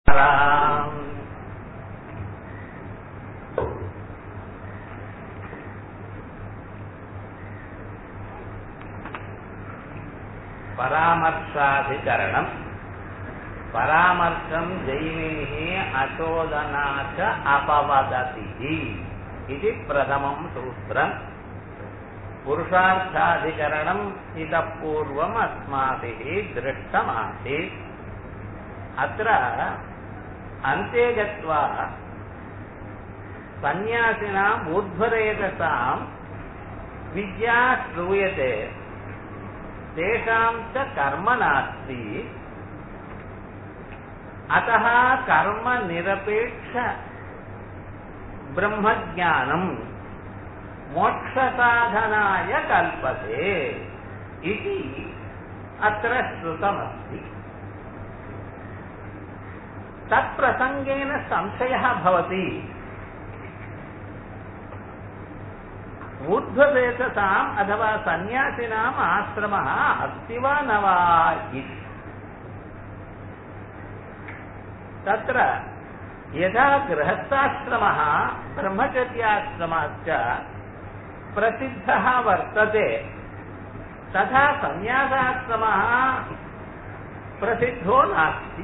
ராம் பராமர்ஷாதிகரணம் பராமர்ஷம் ஜெய்மினி அச்சோதனாச்ச அபவததி இது பிரதமம் சூத்திரம் புருஷார்த்தாதிகரணம் इतः पूर्वम् अस्माभिः दृष्टमासीत् अत्र अन्ते गत्वा सन्न्यासिनाम् ऊर्ध्वरेतसाम् विद्या श्रूयते तेषां च कर्म नास्ति अतः कर्मनिरपेक्ष ब्रह्मज्ञानम् मोक्षसाधनाय कल्पते इति अत्र श्रुतमस्ति तत्प्रसङ्गेन संशयः भवति ऊर्ध्वदेशताम् अथवा सन्न्यासिनाम् आश्रमः अस्ति वा न वा इति तत्र यदा गृहस्थाश्रमः ब्रह्मचर्याश्रमश्च प्रसिद्धः वर्तते तथा सन्न्यासाश्रमः प्रसिद्धो नास्ति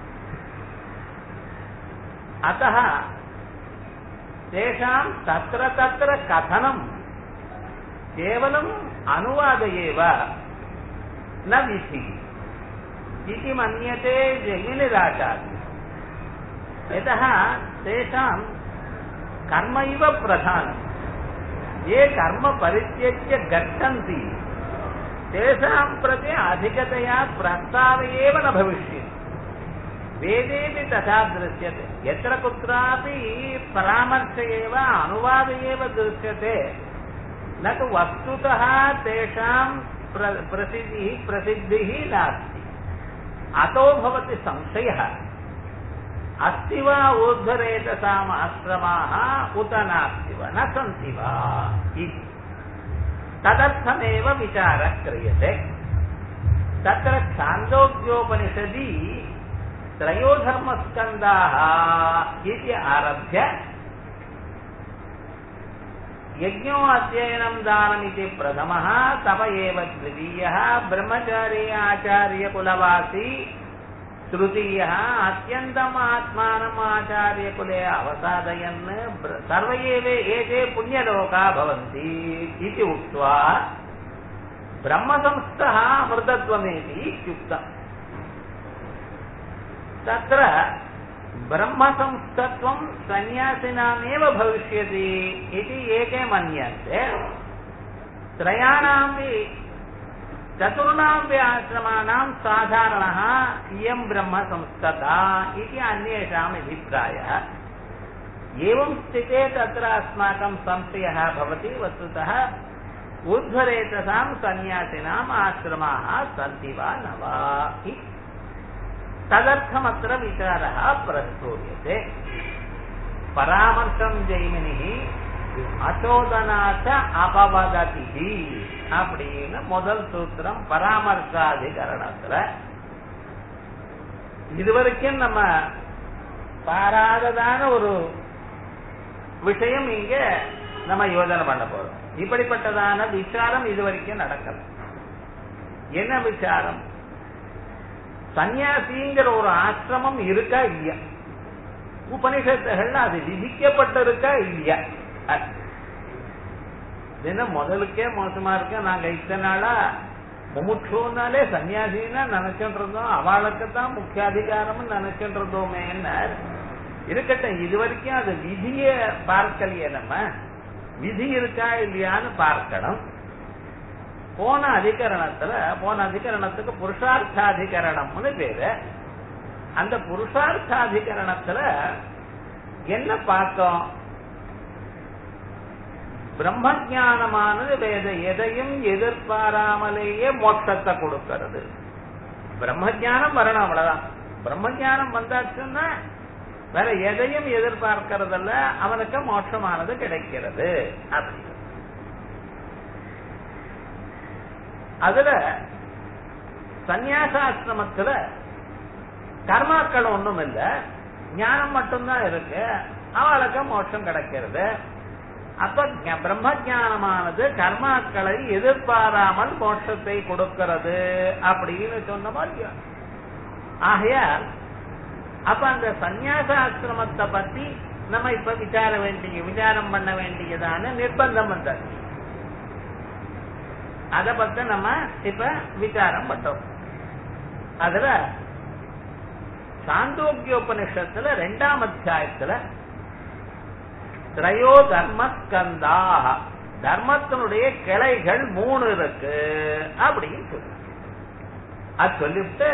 अतः तेषां तत्र तत्र कथनं केवलम् अनुवाद एव न विधिः इति मन्यते जैमिनिराचार्य यतः तेषां कर्म इव प्रधानम् ये कर्म परित्यज्य गच्छन्ति तेषां प्रति अधिकतया प्रस्ताव एव न भविष्यति वेदेपि तथा दृश्यते यत्र कुत्रापि परामर्श एव अनुवाद एव दृश्यते न तु वस्तुतः तेषां प्र प्रसिद्धिः प्रसिद्धिः नास्ति अतो भवति संशयः अस्ति वा ऊर्ध्वरेतसाम् आश्रमाः उत नास्ति वा न सन्ति वा इति तदर्थमेव विचारः क्रियते तत्र छान्दोग्योपनिषदि त्रयोधर्मस्कन्दाः इति आरभ्य यज्ञो अध्ययनं दानमिति प्रथमः तप एव द्वितीयः ब्रह्मचारी आचार्यकुलवासी तृतीयः अत्यन्तम् आत्मानम् आचार्यकुले अवसादयन् सर्व एव एते पुण्यलोका भवन्ति इति उक्त्वा ब्रह्मसंस्थः अमृतत्वमेति इत्युक्तम् तत्र ब्रह्मसंस्थत्वं सन्न्यासिनामेव भविष्यति इति एके मन्यन्ते त्रयाणामपि चतुर्णामपि आश्रमाणां साधारणः इयं ब्रह्मसंस्थता इति अन्येषाम् अभिप्रायः एवं स्थिते तत्र अस्माकं संशयः भवति वस्तुतः ऊर्ध्वरेतसां सन्न्यासिनाम् आश्रमाः सन्ति वा न वा इति तदर्थमत्र विचारः प्रस्तूयते परामर्शं जैमिनिः அச்சோதனாச்ச அபவததி அப்படின்னு முதல் சூத்திரம் பராமர்சாதிகரணத்துல இதுவரைக்கும் நம்ம பாராததான ஒரு விஷயம் இங்க நம்ம யோஜனை பண்ண போறோம் இப்படிப்பட்டதான விசாரம் இதுவரைக்கும் நடக்கல என்ன விசாரம் சன்னியாசிங்கிற ஒரு ஆசிரமம் இருக்கா இல்லையா உபனிஷத்துகள்ல அது விதிக்கப்பட்டிருக்கா இல்லையா என்ன முதலுக்கே மோசமா இருக்க நாங்க இத்தனை நாளா முமுட்சுனாலே சன்னியாசின்னா நினைச்சுட்டு இருந்தோம் அவளுக்கு தான் முக்கிய அதிகாரம் நினைச்சுட்டு இருந்தோமே என்ன இருக்கட்டும் இது வரைக்கும் அது விதிய பார்க்கலையே நம்ம விதி இருக்கா இல்லையான்னு பார்க்கணும் போன அதிகரணத்துல போன அதிகரணத்துக்கு புருஷார்த்தாதிகரணம்னு பேரு அந்த புருஷார்த்தாதிகரணத்துல என்ன பார்த்தோம் பிரம்ம ஜானமானது வேத எதையும் எதிர்பாராமலேயே மோட்சத்தை கொடுக்கிறது பிரம்ம ஜானம் வரணும் அவ்வளவுதான் பிரம்ம ஜானம் வந்தாச்சுன்னா வேற எதையும் எதிர்பார்க்கறதல்ல அவனுக்கு மோட்சமானது கிடைக்கிறது அப்படி அதுல சந்நியாசாசிரமத்துல கர்மாக்கள் ஒண்ணும் இல்ல ஞானம் மட்டும்தான் இருக்கு அவளுக்கு மோட்சம் கிடைக்கிறது அப்ப ஞ- பிரம்ம ஞானமானது கர்மாக்களை எதிர்பாராமல் மோட்சத்தை கொடுக்கிறது அப்படின்னு சொன்ன மாதிரி ஆகையால் அப்ப அந்த சந்நியாச ஆசிரமத்தை பத்தி நம்ம இப்ப விசார வேண்டிய விசாரம் பண்ண வேண்டியதான நிர்பந்தம் வந்தது அத பத்தி நம்ம இப்ப விசாரம் பண்றோம் அதுல சாந்தோக்கியோபனிஷத்துல ரெண்டாம் அத்தியாயத்துல திரையோ தர்மஸ்கந்தா தர்மத்தினுடைய கிளைகள் மூணு இருக்கு அப்படின்னு சொல்லு அது சொல்லிவிட்டு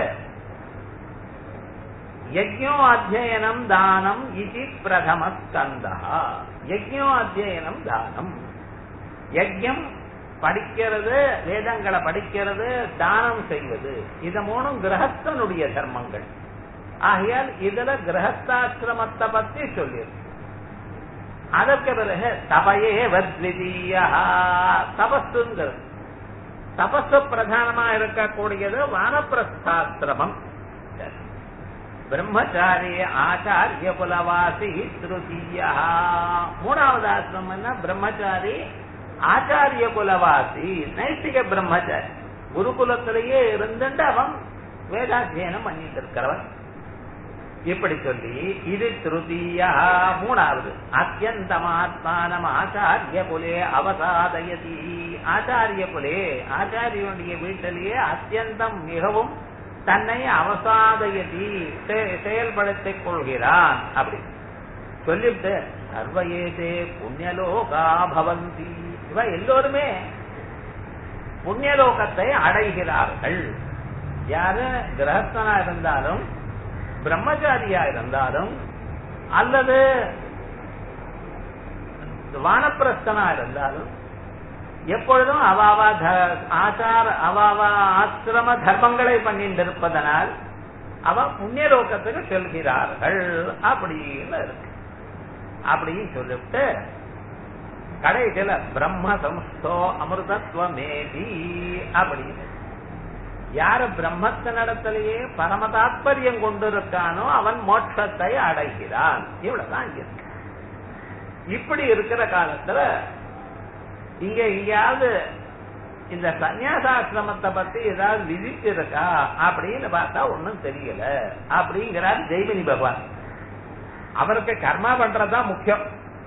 யஜ்ஞோ அத்தியனம் தானம் இது பிரதம ஸ்கந்தா யஜ்ஞோ அத்தியனம் தானம் யஜ்ஞம் படிக்கிறது வேதங்களை படிக்கிறது தானம் செய்வது இது மூணும் கிரகஸ்தனுடைய தர்மங்கள் ஆகையால் இதுல கிரகஸ்தாசிரமத்தை பத்தி சொல்லியிருக்கு அதற்கு பிறகு தபையே வத்விதீயா தபஸுங்கிறது தபஸு பிரதானமா இருக்கக்கூடியது வானப்பிரஸ்தாசிரமம் பிரம்மச்சாரி ஆச்சாரிய குலவாசி திருத்தீயா மூணாவது ஆசிரமம் என்ன பிரம்மச்சாரி ஆச்சாரிய குலவாசி நைட்டிக பிரம்மச்சாரி குருகுலத்திலேயே இருந்துட்டு அவன் வேதாத்தியனம் பண்ணிட்டு இருக்கிறவன் இப்படி சொல்லி இது திருத்தீயா மூணாவது அத்தியந்தமாத்மானம் ஆச்சாரிய குலே அவசாதயதி ஆச்சாரிய குலே ஆச்சாரியனுடைய வீட்டிலேயே அத்தியந்தம் மிகவும் தன்னை அவசாதயதி செ- செயல்படுத்திக் கொள்கிறான் அப்படி சொல்லிவிட்டு சர்வயேதே புண்ணியலோகா பவந்தி இவ எல்லோருமே புண்ணியலோகத்தை அடைகிறார்கள் யாரு கிரகஸ்தனா இருந்தாலும் பிரம்மச்சாரியா இருந்தாலும் அல்லது வானப்பிரஸ்தனா இருந்தாலும் எப்பொழுதும் அவாவா த- ஆச்சார அவாவா ஆசிரம தர்மங்களை பண்ணிட்டு இருப்பதனால் அவ புண்ணிய லோகத்துக்கு செல்கிறார்கள் அப்படின்னு இருக்கு அப்படின்னு சொல்லிவிட்டு கடைசியில பிரம்ம சம்ஸ்தோ அமிர்தத்வமேதி அப்படின்னு யாரு பிரம்மத்தினிடத்திலேயே பரம தாத்பரியம் கொண்டிருக்கானோ அவன் மோட்சத்தை அடைகிறான் இவ்வளவுதான் இங்க இருக்கு இப்படி இருக்கிற காலத்துல இங்க எங்கேயாவது இந்த சந்நியாசாசிரமத்தை பத்தி ஏதாவது விதிச்சிருக்கா அப்படின்னு பார்த்தா ஒண்ணும் தெரியல அப்படிங்கிறார் ஜெய்மினி பகவான் அவருக்கு கர்மா பண்றதுதான் முக்கியம்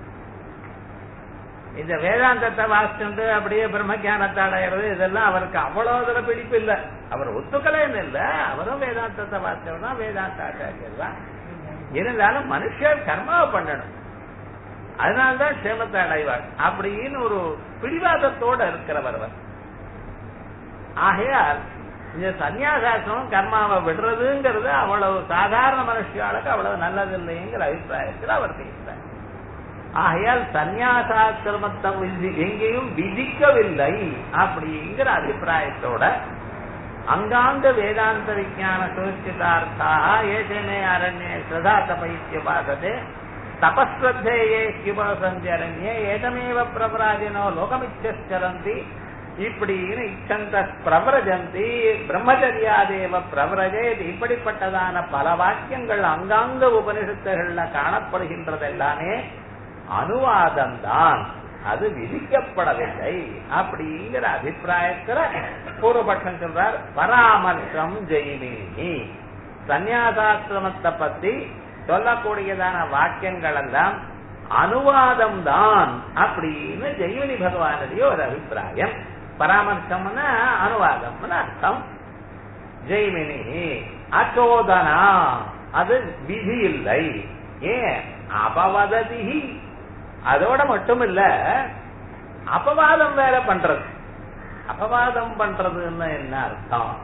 இந்த வேதாந்தத்தை வாசிச்சுட்டு அப்படியே பிரம்ம ஞானத்தை அடையிறது இதெல்லாம் அவருக்கு அவ்வளவு இதுல பிடிப்பு இல்ல அவர் ஒத்துக்கலைன்னு இல்ல அவரும் வேதாந்தத்தை வாசிச்சவர் தான் வேதாந்த ஆச்சாரியர் தான் இருந்தாலும் மனுஷர் கர்மாவை பண்ணணும் அதனால்தான் சேமத்தை அடைவார் அப்படின்னு ஒரு பிடிவாதத்தோட இருக்கிறவர் அவர் ஆகையால் இந்த சன்னியாசாசனம் கர்மாவை விடுறதுங்கிறது அவ்வளவு சாதாரண மனுஷியாளுக்கு அவ்வளவு நல்லதில்லைங்கிற அபிப்பிராயத்தில் அவர் பேசுறார் ஆகையால் சந்நியாசாசிரமத்தை விதி- எங்கேயும் விதிக்கவில்லை அப்படிங்கிற அபிப்பிராயத்தோட அங்காங்க வேதாந்த விஜான சுவிச்சிதார்த்தாக ஏசமே அரண்யே ஸ்ரதா தபைத்திய பாசதே தபஸ்வத்தேயே கிபசஞ்சரண்யே ஏதமேவ பிரபராஜினோ லோகமிச்சரந்தி இப்படின்னு இச்சந்த பிரவரஜந்தி பிரம்மச்சரியாதேவ பிரவரஜே இப்படிப்பட்டதான பல வாக்கியங்கள் அங்காங்க உபனிஷத்துகள்ல காணப்படுகின்றது எல்லாமே அனுவாதம் தான் அது விதிக்கப்படவில்லை அப்படிங்கிற அபிப்பிராயத்துல பூர்வபட்சம் சொல்றார் பராமர்சம் ஜெயிமினி சந்நியாசாசிரமத்தை பத்தி சொல்லக்கூடியதான வாக்கியங்கள் எல்லாம் அனுவாதம் தான் அப்படின்னு ஜெய்மினி பகவானுடைய ஒரு அபிப்பிராயம் பராமர்சம்னா அனுவாதம்னு அர்த்தம் ஜெய்மினி அச்சோதனா அது விதி இல்லை ஏன் அபவததி அதோட மட்டும் இல்ல அபவாதம் வேற பண்றது அபவாதம் பண்றதுன்னு என்ன அர்த்தம்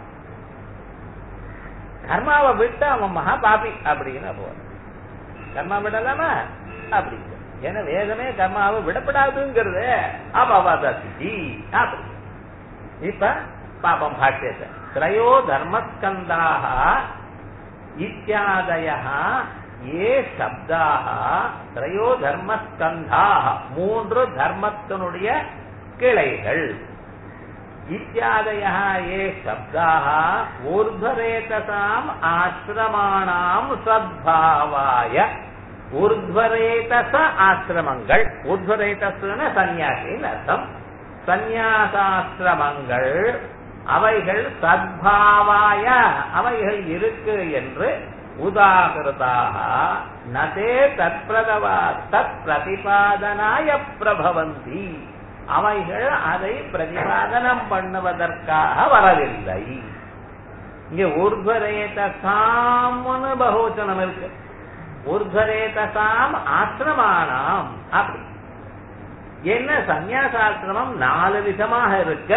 கர்மாவை விட்டு அவன் மகா பாபி அப்படின்னு போவான் கர்மா விடலாமா அப்படிங்க ஏன்னா வேதமே கர்மாவை விடப்படாதுங்கிறது அபவாததி அப்படி இப்ப பாபம் பாஷ்யத்தை திரையோ தர்மஸ்கந்தாக இத்தியாதய ஏ சப்தாக திரையோ தர்மஸ்கந்தாக மூன்று தர்மத்தினுடைய கிளைகள் இத்தியாதய ஏ சப்தாக ஊர்ಧ್ವரேதசாம் ஆசிரமாணாம் சத்பாவாய ஊர்ಧ್ವரேதச ஆசிரமங்கள் ஊர்ಧ್வரேதஸ்னு சந்நியாசின்னு அர்த்தம் சந்நியாசாசிரமங்கள் அவைகள் சத்பாவாய அவைகள் இருக்கு என்று உதாகிருதாக நதே தத்பிரதவா தத் பிரதிபாதனாய பிரபவந்தி அவைகள் அதை பிரதிபாதனம் பண்ணுவதற்காக வரவில்லை இங்க ஊர்வரேதாம்னு பகவச்சனம் இருக்கு ஊர்வரேதாம் ஆசிரமானாம் அப்படி என்ன சந்நியாசாசிரமம் நாலு விதமாக இருக்கு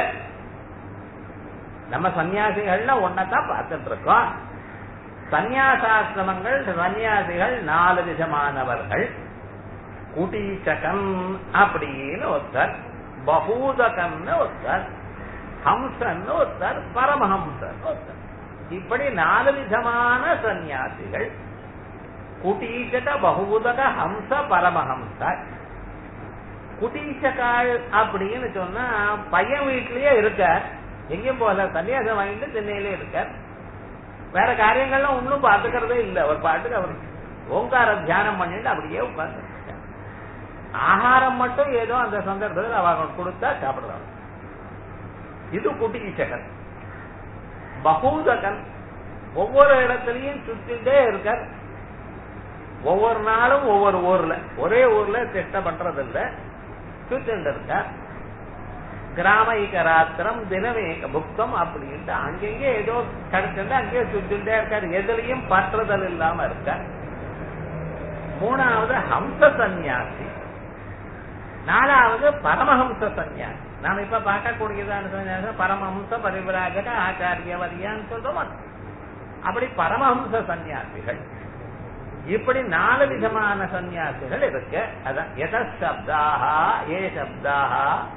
நம்ம சன்னியாசிகள்ல ஒன்னதான் பார்த்துட்டு இருக்கோம் சந்நியாசாசிரமங்கள் சன்னியாசிகள் நாலு விதமானவர்கள் குடீச்சகன் அப்படின்னு ஒருத்தர் பகூதகன்னு ஒருத்தர் ஹம்சன்னு ஒருத்தர் பரமஹம்சன் ஒருத்தர் இப்படி நாலு விதமான சந்நியாசிகள் குடீச்சக பகூதக ஹம்ச பரமஹம்ச குடீச்சகாள் அப்படின்னு சொன்னா பையன் வீட்லயே இருக்கார் எங்கேயும் போகல சன்னியாசம் வாங்கிட்டு சென்னையிலே இருக்கார் வேற காரியங்கள்லாம் ஒன்றும் பார்த்துக்கிறதே இல்லை அவர் பாட்டுக்கு அவர் ஓங்கார தியானம் பண்ணிட்டு அப்படியே உட்கார்ந்து ஆகாரம் மட்டும் ஏதோ அந்த சந்தர்ப்பத்தில் அவங்க கொடுத்தா சாப்பிடுறாங்க இது குட்டிச்சகன் பகூதகன் ஒவ்வொரு இடத்துலயும் சுத்திட்டே இருக்கார் ஒவ்வொரு நாளும் ஒவ்வொரு ஊர்ல ஒரே ஊர்ல திட்ட பண்றது இல்ல சுத்திட்டு இருக்கார் கிராமைக ராத்திரம் தினமேக புக்தம் அப்படின்ட்டு அங்கங்கே ஏதோ கிடைச்சிட்டு அங்கேயே சுத்திட்டே இருக்காரு எதுலையும் பற்றுதல் இல்லாம இருக்கார் மூணாவது ஹம்ச சந்நியாசி நாலாவது பரமஹம்ச சந்நியாசி நாம இப்ப பார்க்கக்கூடியதான சன்னியாசம் பரமஹம்ச பரிவிராஜக ஆச்சாரிய வரியான்னு சொல்றோம் அப்படி பரமஹம்ச சந்நியாசிகள் இப்படி நாலு விதமான சந்நியாசிகள் இருக்கு அதான் எத சப்தாக ஏ சப்தாக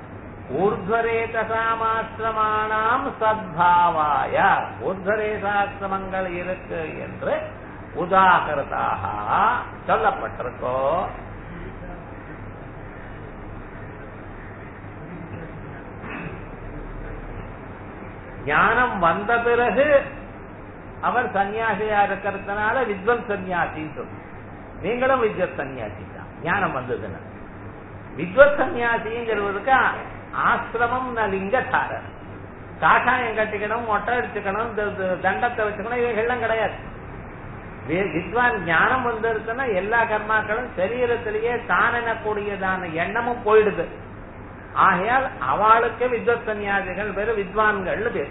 ஊர்துவரேதசாமாசிரமானாம் சத்பாவாய ஊர்துவரேசாசிரமங்கள் இருக்கு என்று உதாகிருதாக சொல்லப்பட்டிருக்கோ ஞானம் வந்த பிறகு அவர் சன்னியாசியா இருக்கிறதுனால வித்வன் சன்னியாசின்னு சொல்லும் நீங்களும் வித்வத் சன்னியாசி தான் ஞானம் வந்ததுன்னா வித்வத் சன்னியாசிங்கிறவருக்கு ஆசிரமம் லிங்கதாரர் காஷாயம் கட்டிக்கணும் மொட்டை அடிச்சுக்கணும் தண்டத்தை வச்சுக்கணும் இவைகள்லாம் கிடையாது வித்வான் ஞானம் வந்திருக்குன்னா எல்லா கர்மாக்களும் சரீரத்திலேயே தான் எனக்கூடியதான எண்ணமும் போயிடுது ஆகையால் அவளுக்கு வித்வத் சன்னியாசிகள் பேரு வித்வான்கள் பேர்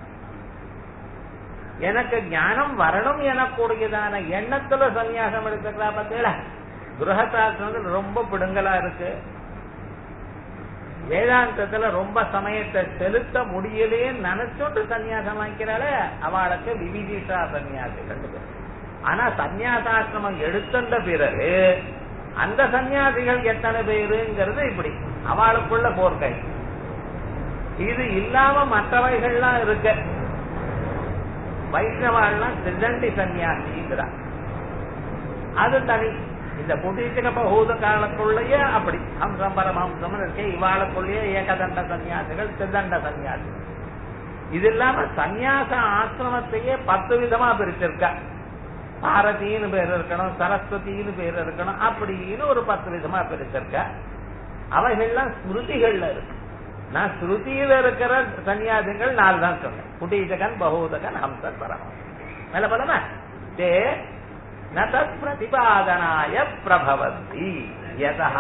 எனக்கு ஞானம் வரணும் எனக்கூடியதான எண்ணத்துல சன்னியாசம் எடுத்துக்கலாம் பார்த்தீங்களா கிரகசாஸ்திரங்கள் ரொம்ப பிடுங்கலா இருக்கு வேதாந்தத்துல ரொம்ப சமயத்தை செலுத்த முடியலையே நினைச்சோட்டு சன்னியாசம் வாங்கிக்கிறாளே அவளுக்கு விவிதிஷா சன்னியாசிகள் ஆனா சன்னியாசாசிரமம் எடுத்த பிறகு அந்த சன்னியாசிகள் எத்தனை பேருங்கிறது இப்படி அவளுக்குள்ள போர்க்கை இது இல்லாம மற்றவைகள்லாம் இருக்கு வைஷ்ணவாள்லாம் திருதண்டி சன்னியாசிங்கிறார் அது தனி இந்த புட்டீச்சக பகூத காலத்துள்ளேயே அப்படி ஹம்சம் பரமஹம்சம் இருக்கு இவாளுக்குள்ளேயே ஏகதண்ட சன்னியாசிகள் திருதண்ட சன்னியாசிகள் இது இல்லாம சன்னியாச ஆசிரமத்தையே பத்து விதமா பிரிச்சிருக்கா பாரதின்னு பேர் இருக்கணும் சரஸ்வதினு பேர் இருக்கணும் அப்படின்னு ஒரு பத்து விதமா பிரிச்சிருக்க அவைகள்லாம் ஸ்மிருதிகள்ல இருக்கு நான் ஸ்ருதியில இருக்கிற சன்னியாசிகள் நாலு தான் சொன்னேன் குட்டீச்சகன் பகூதகன் ஹம்சன் பரமம் மேல பலமா தே ந தத் பிரதிபாதனாய பிரபவந்தி யதா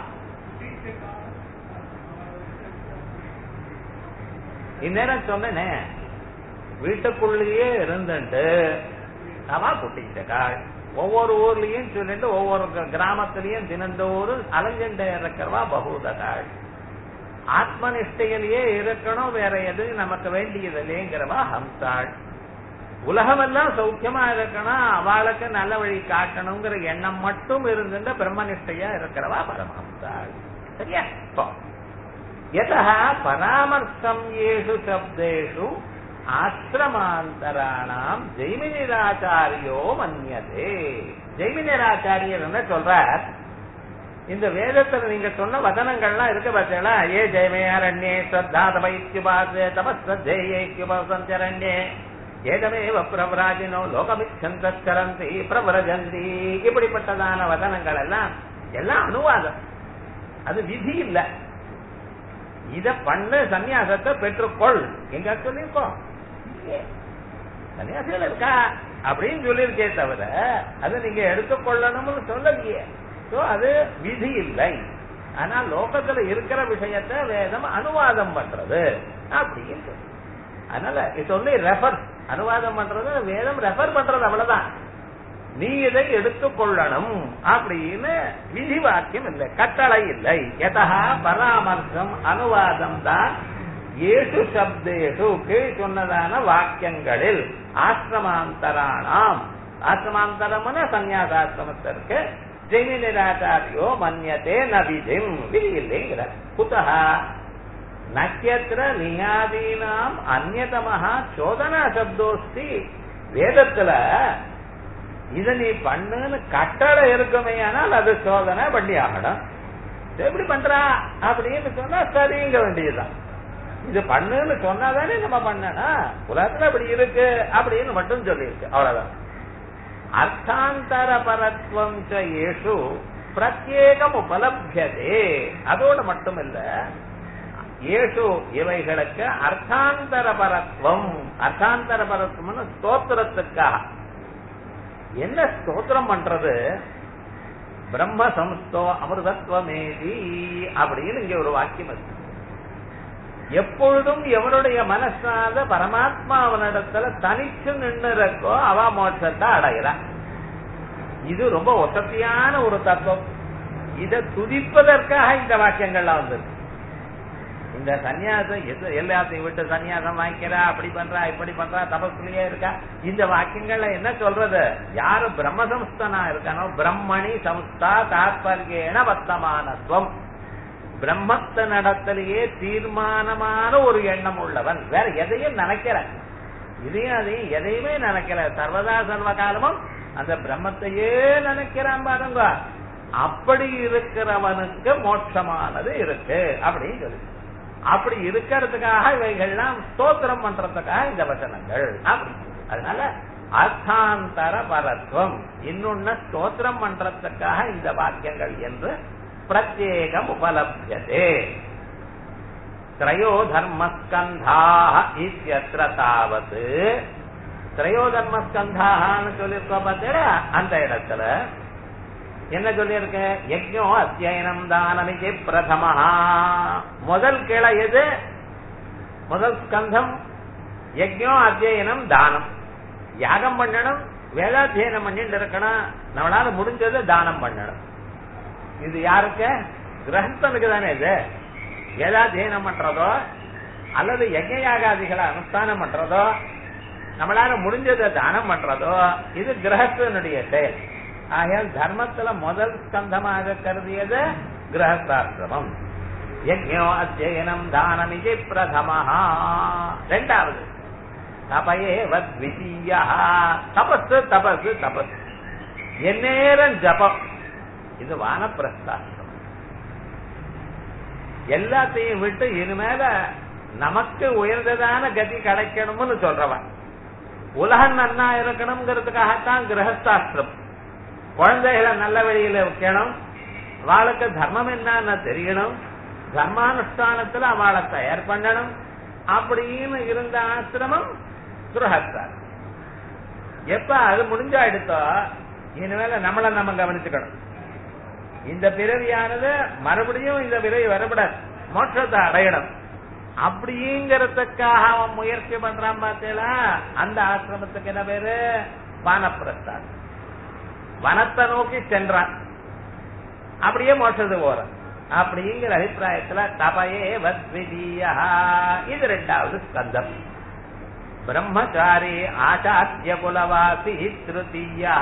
இந்நேரம் சொன்னேனே வீட்டுக்குள்ளேயே இருந்துட்டு அவா குட்டிச்சக்காள் ஒவ்வொரு ஊர்லயும் சொல்லிட்டு ஒவ்வொரு கிராமத்திலையும் தினந்தோறும் அலைஞ்சண்டே இருக்கிறவா பகூதகாள் ஆத்மனிஷ்டையிலேயே இருக்கணும் வேற எதுவும் நமக்கு வேண்டியது இல்லைங்கிறவா ஹம்சாள் உலகமெல்லாம் சௌக்கியமா இருக்கணும் அவளுக்கு நல்ல வழி காட்டணுங்கிற எண்ணம் மட்டும் இருந்துட்டு பிரம்மனிஷ்டையா இருக்கிறவா பரமஹம்சாள் சரியா யதா பராமர்சம் ஏஷு சப்தேஷு ஆசிரமாந்தராணாம் ஜெய்மினிராச்சாரியோ மன்யதே ஜெய்மினிராச்சாரியர் என்ன சொல்றார் இந்த வேதத்துல நீங்க சொன்ன வதனங்கள்லாம் இருக்கு பார்த்தீங்களா ஏ ஜெயமேரண்யே ஸ்ரத்தா தபைத்யுபாசே தபஸ்தேயுபாசஞ்சரண்யே ஏதமேவ பிரவராஜினோ லோகமிச்சந்தரந்தி பிரவரஜந்தி இப்படிப்பட்டதான வதனங்கள் எல்லாம் எல்லாம் அனுவாதம் அது விதி இல்ல இத பண்ண சன்னியாசத்தை பெற்றுக்கொள் எங்க சொல்லியிருக்கோம் இல்லையே. சன்னியாசிகள் இருக்கா அப்படின்னு சொல்லியிருக்கே தவிர அதை நீங்க எடுத்துக்கொள்ளணும்னு சொல்லலையே சோ அது விதி இல்லை ஆனா லோகத்துல இருக்கிற விஷயத்தை வேதம் அனுவாதம் பண்றது அப்படின்னு சொல்லு. அதனால இட்ஸ் ஒன்லி ரெஃபர் அனுவாதம் பண்றது வேதம் ரெஃபர் பண்றது அவ்வளவுதான் நீ இதை எடுத்துக்கொள்ளணும் அப்படின்னு விதி வாக்கியம் இல்லை கட்டளை இல்லை எதா பராமர்சம் அனுவாதம் தான் ஏசு சப்தேஷு கீழ் சொன்னதான வாக்கியங்களில் ஆசிரமாந்தராணாம் ஆசிரமாந்தரம்னு சந்நியாசாசிரமத்திற்கு ஜெமி நிராச்சாரியோ மன்யத்தே நபிதிம் விதி இல்லைங்கிற குத்தகா நக்கியத்திர நியாதீனாம் அந்நதமஹா சோதனா சப்தோஸ்தி வேதத்துல இத நீ பண்ணுன்னு கட்டளை இருக்குமே ஆனால் அது சோதனை பண்ணி ஆகணும் இது எப்படி பண்றா அப்படின்னு சொன்னா சரிங்க வேண்டியதுதான் இது பண்ணுன்னு சொன்னாதானே நம்ம பண்ணணும் உலகத்துல அப்படி இருக்கு அப்படின்னு மட்டும் சொல்லியிருக்கு அவ்வளவுதான் அர்த்தாந்தர பரத்வம் ச ஏஷு பிரத்யேகம் உபலபியதே அதோடு மட்டும் இல்ல ஏஷு இவைகளுக்கு அர்த்தாந்தர பரத்வம் அர்த்தாந்தர பரத்வம்னு ஸ்தோத்திரத்துக்காக என்ன ஸ்தோத்திரம் பண்றது பிரம்ம சம்ஸ்தோ அமிர்தத்வமேதி அப்படின்னு இங்க ஒரு வாக்கியம் இருக்கு எப்பொழுதும் எவனுடைய மனசாத பரமாத்மாவனிடத்துல தனிச்சு நின்று இருக்கோ அவ மோட்சத்தை அடைகிறான் இது ரொம்ப வசதியான ஒரு தத்துவம் இத துதிப்பதற்காக இந்த வாக்கியங்கள்லாம் வந்திருக்கு இந்த சன்னியாசம் எது- எல்லாத்தையும் விட்டு சன்னியாசம் வாங்கிக்கிறா அப்படி பண்றா இப்படி பண்றா தபஸ்லயே இருக்கா இந்த வாக்கியங்கள்ல என்ன சொல்றது யாரு பிரம்மசம்ஸ்தனா இருக்கானோ பிரம்மணி சம்ஸ்தா தாத்பர்யேன வர்த்தமானத்துவம் பிரம்மத்த நடத்திலேயே தீர்மானமான ஒரு எண்ணம் உள்ளவன் வேற எதையும் நினைக்கிற இதையும் அதையும் எதையுமே நினைக்கல சர்வதா சர்வ காலமும் அந்த பிரம்மத்தையே நினைக்கிறான் பாருங்க அப்படி இருக்கிறவனுக்கு மோட்சமானது இருக்கு அப்படின்னு சொல்லி அப்படி இருக்கிறதுக்காக இவைகள்லாம் ஸ்தோத்திரம் பண்றதுக்காக இந்த வசனங்கள் அப்படி அதனால அர்த்தாந்தர பரத்வம் இன்னொன்னு ஸ்தோத்திரம் பண்றதுக்காக இந்த வாக்கியங்கள் என்று பிரத்யேகம் உபலபியதே திரையோ தர்மஸ்கந்தாக இத்தியத்திர தாவது திரையோ தர்மஸ்கந்தான்னு சொல்லியிருக்கோம் பார்த்தீங்களா அந்த இடத்துல என்ன சொல்லியிருக்க யஜ்ஞோ அத்தியனம் தானமிதி பிரதமஹா முதல் கிளை எது முதல் ஸ்கந்தம் யஜ்ஞோ அத்தியனம் தானம் யாகம் பண்ணணும் வேதாத்தியனம் பண்ணிட்டு இருக்கணும் நம்மளால முடிஞ்சது தானம் பண்ணணும் இது யாருக்கு கிரகஸ்தனுக்கு தானே இது வேதாத்தியனம் பண்றதோ அல்லது யஜ்ஞ யாகாதிகளை அனுஷ்டானம் பண்றதோ நம்மளால முடிஞ்சதை தானம் பண்றதோ இது கிரகஸ்தனுடைய செயல் ஆகையால் தர்மத்துல முதல் ஸ்கந்தமாக கருதியது கிரகஸ்தாசிரமம் யஜ்ஞோ அத்தியனம் தானம் இது பிரதமஹா ரெண்டாவது தபயே வத்விதீயா தபஸ் தபஸ் தபஸ் எந்நேரம் ஜபம் இது வானப்பிரஸ்தாசிரமம் எல்லாத்தையும் விட்டு இனிமேல நமக்கு உயர்ந்ததான கதி கிடைக்கணும்னு சொல்றவன் உலகம் நன்னா இருக்கணுங்கிறதுக்காகத்தான் கிரகஸ்தாசிரம் குழந்தைகளை நல்ல வழியில வைக்கணும் அவளுக்கு தர்மம் என்னன்னு தெரியணும் தர்மானுஷ்டானத்துல அவளை தயார் பண்ணணும் அப்படின்னு இருந்த ஆசிரமம் கிரகஸ்தாசிரம் எப்ப அது முடிஞ்சாயிடுத்தோ இனிமேல நம்மள நம்ம கவனிச்சுக்கணும் இந்த பிறவியானது மறுபடியும் இந்த பிறவி வரக்கூடாது மோட்சத்தை அடையணும் அப்படிங்கிறதுக்காக அவன் முயற்சி பண்றான் பார்த்தீங்களா அந்த ஆசிரமத்துக்கு என்ன பேரு வானப்பிரஸ்தான் வனத்தை நோக்கி சென்றான் அப்படியே மோட்சத்துக்கு போறான் அப்படிங்கிற அபிப்பிராயத்துல தபயே வத்விதீயா இது ரெண்டாவது ஸ்கந்தம் பிரம்மச்சாரி ஆச்சாரிய குலவாசி திருத்தீயா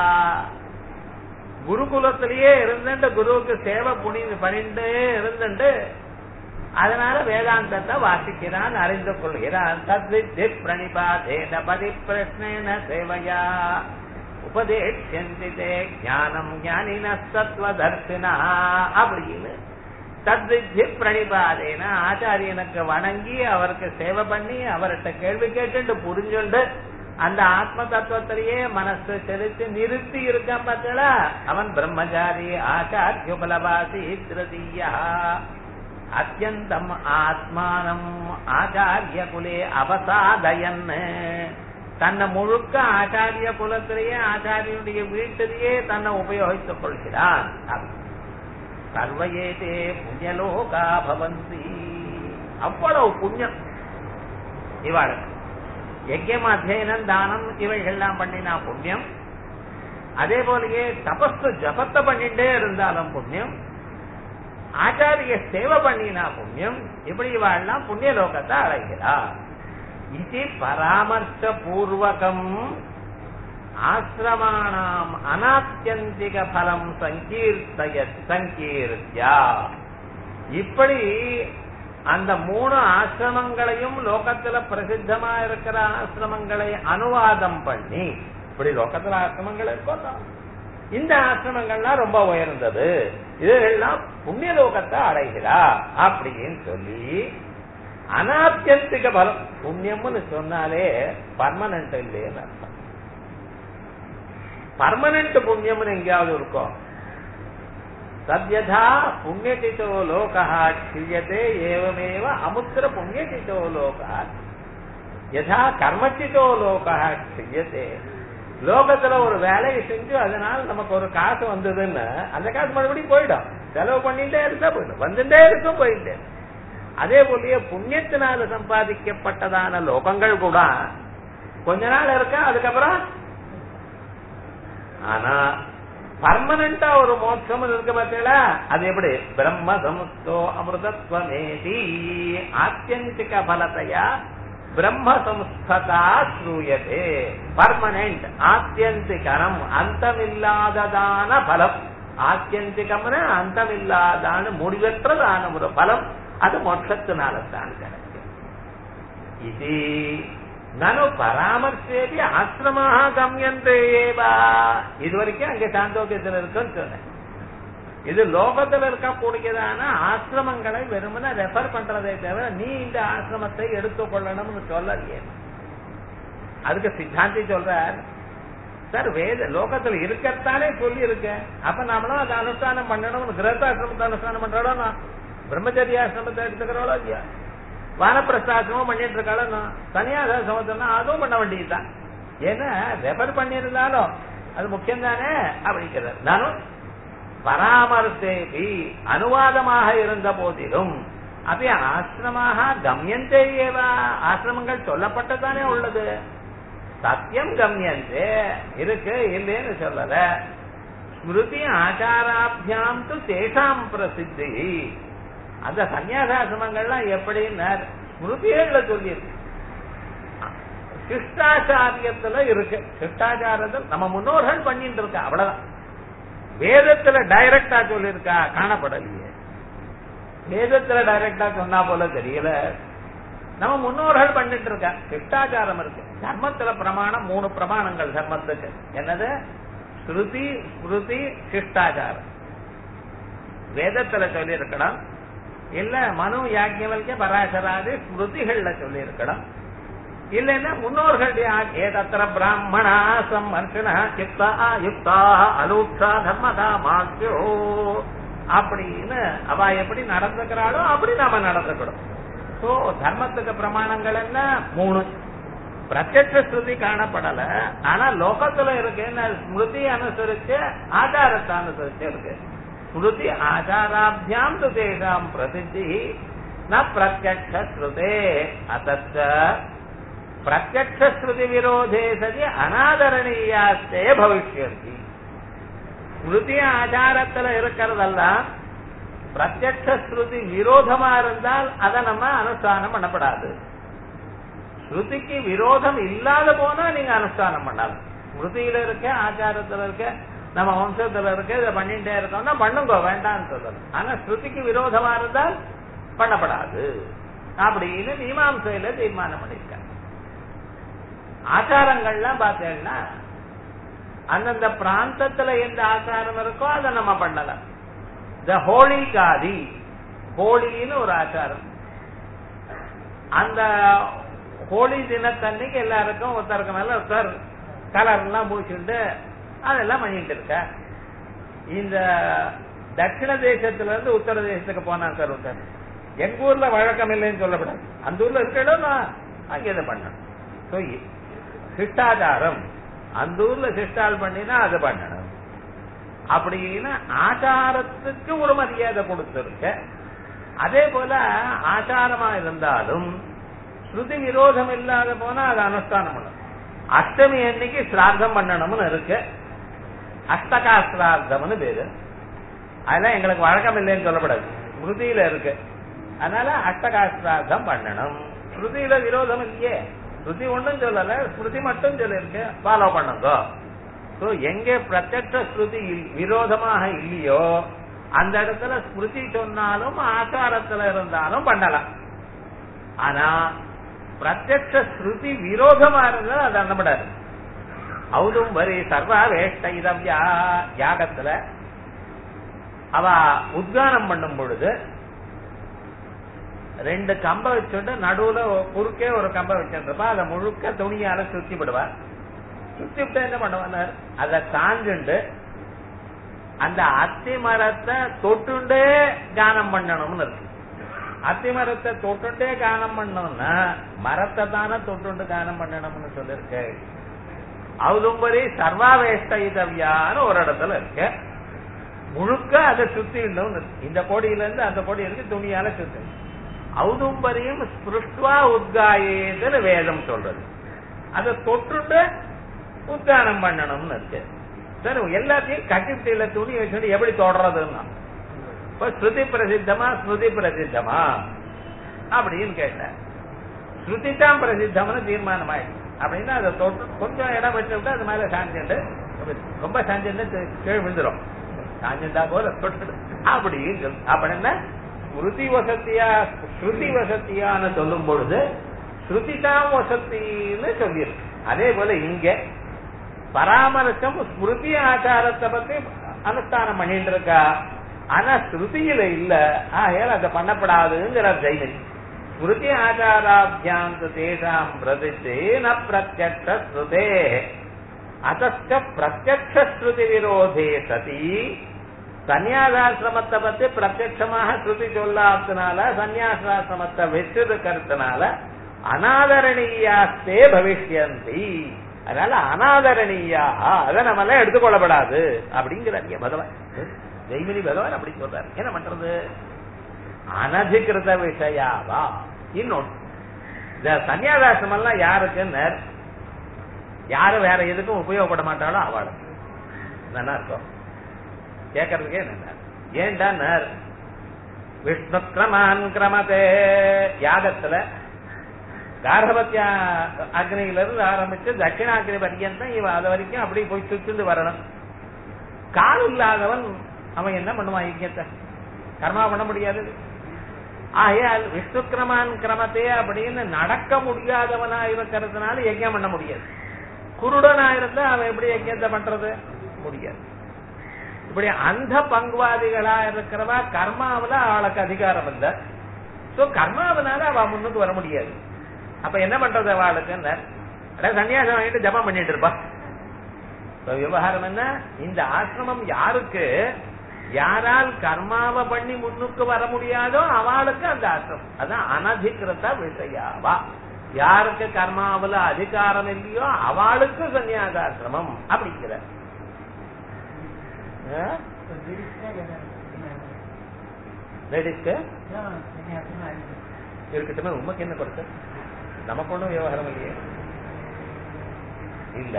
குருகுலத்திலேயே இருந்துட்டு குருவுக்கு சேவை புனி பணிந்து இருந்துட்டு அதனால வேதாந்தத்தை வாசிக்கிறான் அறிந்து கொள்கிறான் தத்வித்தி பிரணிபாதேன பதி பிரஷ்னேன சேவையா உபதேஷந்தி தே ஞானம் ஞானின சத்வதர்சினா அப்படின்னு தத்வித்தி பிரணிபாதேன ஆச்சாரியனுக்கு வணங்கி அவருக்கு சேவை பண்ணி அவர்கிட்ட கேள்வி கேட்டு புரிஞ்சுண்டு அந்த ஆத்ம தத்துவத்திலேயே மனசு செலுத்தி நிறுத்தி இருக்கான் பார்த்தா அவன் பிரம்மச்சாரி ஆச்சாரியுபலவாசி திருதீயா அத்தியந்தம் ஆத்மானம் ஆச்சாரிய குலே அவசாதயன் தன்னை முழுக்க ஆச்சாரிய குலத்திலேயே ஆச்சாரியனுடைய வீட்டிலேயே தன்னை உபயோகித்துக் கொள்கிறான் சர்வயேதே புண்ணியலோகா பவந்தி அவ்வளவு புண்ணியம் இவாளுக்கு யஜ்யம் அத்தியனம் தானம் இவைகள்லாம் பண்ணினா புண்ணியம் அதே போலயே தபஸ் ஜபத்தை பண்ணிட்டே இருந்தாலும் புண்ணியம் ஆச்சாரிய சேவை பண்ணினா புண்ணியம் இப்படி இவாள்லாம் புண்ணிய லோகத்தை அடைகிறா இது பராமர்ச பூர்வகம் ஆசிரமாணாம் அனாத்தியந்திக பலம் சங்கீர்த்தய சங்கீர்த்தியா இப்படி அந்த மூணு ஆசிரமங்களையும் லோகத்துல பிரசித்தமா இருக்கிற ஆசிரமங்களை அனுவாதம் பண்ணி இப்படி லோகத்துல ஆசிரமங்கள் இருக்கோம் இந்த ஆசிரமங்கள்லாம் ரொம்ப உயர்ந்தது இதெல்லாம் புண்ணிய லோகத்தை அடைகிறா அப்படின்னு சொல்லி அனாத்தியந்திக பலம் புண்ணியம்னு சொன்னாலே பர்மனன்ட் இல்லைன்னு அர்த்தம் பர்மனன்ட் புண்ணியம்னு எங்கேயாவது இருக்கும் சத்யதா புண்ணியதிதோ லோகா கிரியதே ஏவமேவ அமுத்திர புண்ணியதிதோ லோகா யதா கர்மச்சிதோ லோகா கிரியதே லோகத்துல ஒரு வேலையை செஞ்சு அதனால நமக்கு ஒரு காசு வந்ததுன்னு அந்த காசு மறுபடியும் போயிடும் செலவு பண்ணிட்டே இருந்தா போயிடும் வந்துட்டே இருக்கும் போயிட்டே அதே போலயே புண்ணியத்தினால சம்பாதிக்கப்பட்டதான லோகங்கள் கூட கொஞ்ச நாள் இருக்கா அதுக்கப்புறம் ஆனா பர்மனண்டா ஒரு மோட்சம் இருக்கு பார்த்தீங்களா அது எப்படி பிரம்ம சமுஸ்தோ அமிர்தத்வமேதி ஆத்தியந்திக பலத்தையா பிரம்ம சம்ஸ்ததா ஸ்ரூயதே பர்மனன்ட் ஆத்தியந்திகரம் அந்தமில்லாததான பலம் ஆத்தியந்திகம்னு அந்தமில்லாதான முடிவற்றதான ஒரு பலம் அது மோட்சத்தினால தான் கிடைக்கும் இது நனு பராமர்சேபி ஆசிரமாக கம்யந்தேவா இது வரைக்கும் அங்க சாந்தோக்கியத்தில் இருக்குன்னு சொன்னேன் இது லோகத்தில் இருக்கக்கூடியதான ஆசிரமங்களை வெறுமனே ரெஃபர் பண்றதே தவிர நீ இந்த ஆசிரமத்தை எடுத்துக்கொள்ளணும்னு சொல்லலையே அதுக்கு சித்தாந்தி சொல்றார் சார் வேத லோகத்துல இருக்கத்தானே சொல்லி இருக்கேன் அப்ப நாமளும் அதை அனுஷ்டானம் பண்ணணும் கிரகத்தாசிரமத்தை அனுஷ்டானம் பண்றோம் பிரம்மச்சரிய ஆசிரமத்தை எடுத்துக்கிறோம் இல்லையா வானப்பிரஸ்தாசிரமம் பண்ணிட்டு இருக்காளோ தனியாக சமத்தம்னா அதுவும் பண்ண வேண்டியதுதான் ஏன்னா ரெஃபர் பண்ணியிருந்தாலும் அது முக்கியம் தானே அப்படிங்கிறார் நானும் பராமர்த்தேபி அனுவாதமாக இருந்த போதிலும் அப்படி ஆசிரமாக கம்யந்தே ஏவா ஆசிரமங்கள் சொல்லப்பட்டதானே உள்ளது சத்தியம் கம்யந்தே இருக்கு இல்லைன்னு சொல்லல ஸ்மிருதி ஆச்சாராபியாம் து தேசாம் பிரசித்தி அந்த சன்னியாசாசிரமங்கள்லாம் எப்படின்னு ஸ்மிருதிகள்ல சொல்லியிருக்கு சிஷ்டாச்சாரியத்துல இருக்கு சிஷ்டாச்சாரத்தில் நம்ம முன்னோர்கள் பண்ணிட்டு இருக்க அவ்வளவுதான் வேதத்துல டைரக்டா சொல்லியிருக்கா காணப்படலையே வேதத்துல டைரக்டா சொன்னா போல தெரியல நம்ம முன்னோர்கள் பண்ணிட்டு இருக்கா சிஷ்டாச்சாரம் இருக்கு தர்மத்துல பிரமாணம் மூணு பிரமாணங்கள் தர்மத்துக்கு என்னது ஸ்ருதி ஸ்மிருதி சிஷ்டாச்சாரம் வேதத்துல சொல்லி இருக்கணும் இல்ல மனு யாக்கியவல்க பராசராதி ஸ்மிருதிகள்ல சொல்லி இருக்கணும் இல்லைன்னா முன்னோர்களுடைய ஏதத்திர பிராமணா சம்மர்ஷனா யுக்தா யுக்தா அலூக்ஷா தர்மதா மாசியோ அப்படின்னு அவ எப்படி நடந்துக்கிறாளோ அப்படி நாம நடந்துக்கணும் சோ தர்மத்துக்கு பிரமாணங்கள் என்ன மூணு பிரத்யட்ச ஸ்ருதி காணப்படல ஆனா லோகத்துல இருக்குன்னு ஸ்மிருதி அனுசரிச்சு ஆச்சாரத்தை அனுசரிச்சு இருக்கு ஸ்மிருதி ஆச்சாராபியாம் து தேஷாம் பிரசித்தி ந பிரத்யக்ஷ ஸ்ருதே அத்த பிரத்யக்ஷ ஸ்ருதி விரோதே சதி அனாதரணீயாஸ்தே பவிஷ்யந்தி ஸ்மிருதி ஆச்சாரத்துல இருக்கிறதெல்லாம் பிரத்யக்ஷ ஸ்ருதி விரோதமா இருந்தால் அதை நம்ம அனுஷ்டானம் பண்ணப்படாது ஸ்ருதிக்கு விரோதம் இல்லாத போனா நீங்க அனுஷ்டானம் பண்ணலாம் ஸ்மிருதியில இருக்க ஆச்சாரத்துல இருக்க நம்ம வம்சத்துல இருக்க இதை பண்ணிட்டே இருக்கோம்னா பண்ணுங்க வேண்டாம்னு சொல்லணும் ஆனா ஸ்ருதிக்கு விரோதமா இருந்தால் பண்ணப்படாது அப்படின்னு மீமாம்சையில தீர்மானம் பண்ணிருக்காங்க ஆச்சாரங்கள்லாம் பார்த்தீங்கன்னா அந்தந்த பிராந்தத்துல எந்த ஆச்சாரம் இருக்கோ அதை நம்ம பண்ணலாம் இந்த ஹோலி காதி ஹோலின்னு ஒரு ஆச்சாரம் அந்த ஹோலி தினத்தன்னைக்கு எல்லாருக்கும் ஒருத்தருக்கு மேல ஒருத்தர் கலர் எல்லாம் பூச்சிட்டு அதெல்லாம் பண்ணிட்டு இருக்க இந்த தட்சிண தேசத்துல இருந்து உத்தர தேசத்துக்கு போனா சார் ஒருத்தர் எங்க ஊர்ல வழக்கம் இல்லைன்னு சொல்லப்படாது அந்த ஊர்ல இருக்க இடம் அங்க இதை பண்ணணும் So, சிஷ்டாச்சாரம் அந்த ஊர்ல சிஷ்டால் பண்ணினா அது பண்ணணும் அப்படின்னு ஆச்சாரத்துக்கு ஒரு மரியாதை கொடுத்திருக்க அதே போல ஆச்சாரமா இருந்தாலும் ஸ்ருதி விரோதம் இல்லாத போனா அது அனுஷ்டானம் பண்ணணும் அஷ்டமி அன்னைக்கு சிரார்த்தம் பண்ணணும்னு இருக்கு அஷ்டகா சிரார்த்தம்னு பேரு அதெல்லாம் எங்களுக்கு வழக்கம் இல்லைன்னு சொல்லப்படாது ஸ்ருதியில இருக்கு அதனால அஷ்டகா சிரார்த்தம் பண்ணணும் ஸ்ருதியில விரோதம் இல்லையே ஸ்ருதி ஒன்றும் சொல்லல ஸ்ருதி மட்டும் சொல்லிருக்கு ஃபாலோ பண்ணுங்க சோ எங்க பிரத்யட்ச ஸ்ருதி இல்- விரோதமாக இல்லையோ அந்த இடத்துல ஸ்மிருதி சொன்னாலும் ஆச்சாரத்துல இருந்தாலும் பண்ணலாம் ஆனா பிரத்யட்ச ஸ்ருதி விரோதமா இருந்தா அது அண்ணப்படாது அவுதும் வரி சர்வா வேஷ்ட இதவ்யா யாகத்துல அவ உத்கானம் பண்ணும் பொழுது ரெண்டு கம்ப வச்சுட்டு நடுவுல குறுக்கே ஒரு கம்ப வச்சிருப்பா அதை முழுக்க துணியால சுத்தி விடுவா சுத்தி விட்டு என்ன பண்ணுவார் அத சாஞ்சுண்டு அந்த அத்தி மரத்தை தொட்டுண்டே கானம் பண்ணணும்னு இருக்கு அத்தி மரத்தை தொட்டுண்டே கானம் பண்ணணும்னா மரத்தை தானே தொட்டுண்டு கானம் பண்ணணும்னு சொல்லிருக்கு அவுதும்பரி சர்வாவேஷ்டவியான்னு ஒரு இடத்துல இருக்கு முழுக்க அதை சுத்திடணும் இந்த கோடியில இருந்து அந்த கோடி இருக்கு துணியால சுத்தி ஔதும்பரியும் ஸ்பிருஷ்டுவா உத்காயேன்னு வேதம் சொல்றது அதை தொட்டுண்டு உத்தானம் பண்ணணும்னு இருக்கு சரி எல்லாத்தையும் கட்டிப்டியில துணி வச்சுட்டு எப்படி தொடர்றதுன்னா இப்ப ஸ்ருதி பிரசித்தமா ஸ்ருதி பிரசித்தமா அப்படின்னு கேட்டேன் ஸ்ருதி தான் பிரசித்தம்னு தீர்மானம் ஆயிடுச்சு அப்படின்னா அதை தொட்டு கொஞ்சம் இடம் வச்சு விட்டு அது மேல சாஞ்சுட்டு ரொம்ப சாஞ்சுட்டு கீழே விழுந்துரும் சாஞ்சுட்டா போல தொட்டு அப்படின்னு சொல்லு அப்படின்னா ஸ்ருதி வசத்தியா ஸ்ருதி வசத்தியான்னு சொல்லும் பொழுது ஸ்ருதிதான் வசத்தின்னு சொல்லியிருக்கு அதே போல இங்க பராமரிசம் ஸ்மிருதி ஆச்சாரத்தை பத்தி அனுஷ்டானம் பண்ணிட்டு இருக்கா ஆனா ஸ்ருதியில இல்ல ஆகையால் அதை பண்ணப்படாதுங்கிற ஜெயினி ஸ்மிருதி ஆச்சாராபியாந்த தேசாம் பிரதிஷ்டே ந பிரத்யக்ஷ ஸ்ருதே அத்த பிரத்யக்ஷ ஸ்ருதி விரோதே சதி சன்னியாசாசிரமத்தை பத்தி பிரத்யட்சமாக ஸ்ருதி சொல்லாததுனால சன்னியாசாசிரமத்தை வச்சிருக்கிறதுனால அனாதரணீயாஸ்தே பவிஷ்யந்தி அதனால அனாதரணீயா அதை நம்ம எல்லாம் எடுத்துக்கொள்ளப்படாது அப்படிங்கிறார் பகவான் ஜெய்மினி பகவான் அப்படி சொல்றாரு என்ன பண்றது அனதிகிருத விஷயாவா இன்னொன்னு இந்த சன்னியாசாசிரமம் எல்லாம் யாருக்குன்னு யாரு வேற எதுக்கும் உபயோகப்பட மாட்டாளோ அவளுக்கு நல்லா இருக்கும் கேட்கறதுக்கே என்ன ஏன்டா விஷ்ணு கிரமான் கிரமதே யாகத்துல கார்கவத்தியா அக்னியில இருந்து ஆரம்பிச்சு தட்சிணாகினி பர்யந்தம் இவன் அது வரைக்கும் அப்படி போய் சுத்துந்து வரணும் கால் இல்லாதவன் அவன் என்ன பண்ணுவான் யஜ்யத்தை கர்மா பண்ண முடியாது ஆகையால் விஷ்ணு கிரமான் கிரமத்தே அப்படின்னு நடக்க முடியாதவனா இருக்கிறதுனால யஜ்யம் பண்ண முடியாது குருடனா இருந்தா அவன் எப்படி யஜ்யத்தை பண்றது முடியாது இப்படி அந்த பங்குவாதிகளா இருக்கிறவா கர்மாவில அவளுக்கு அதிகாரம் இல்ல சோ கர்மாவனால அவ முன்னுக்கு வர முடியாது அப்ப என்ன பண்றது அவளுக்கு சன்னியாசம் வாங்கிட்டு ஜபம் பண்ணிட்டு இருப்பா இப்ப விவகாரம் என்ன இந்த ஆசிரமம் யாருக்கு யாரால் கர்மாவை பண்ணி முன்னுக்கு வர முடியாதோ அவளுக்கு அந்த ஆசிரமம் அதான் அனதிகிருத்த விஷயாவா யாருக்கு கர்மாவுல அதிகாரம் இல்லையோ அவளுக்கு சன்னியாசாசிரமம் அப்படிங்கிற லேடிஸ்க்கு இருக்கட்டுமே உமக்கு என்ன கொடுத்து நமக்கு ஒண்ணும் விவகாரம் இல்லையே இல்ல